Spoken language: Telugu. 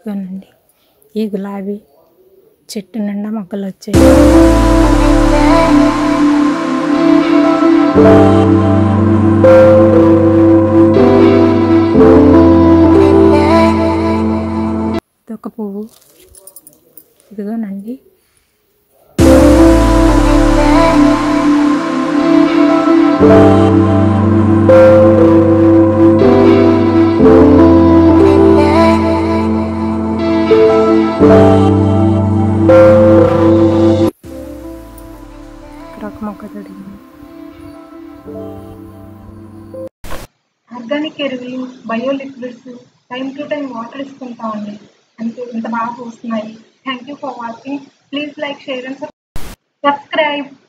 ఇదిగోనండి ఈ గులాబీ చెట్టు నిండా మొక్కలు వచ్చాయి ఇదొక పువ్వు ఇదిగోనండి ఇక్కడ ఒక మొక్క తొడిగింది ఆర్గానిక్ ఎరువులు bio liquids time to time water ఇస్తుంటామండి అంతే ఇంత బాగా వస్తున్నాయి thank you for watching please like share and subscribe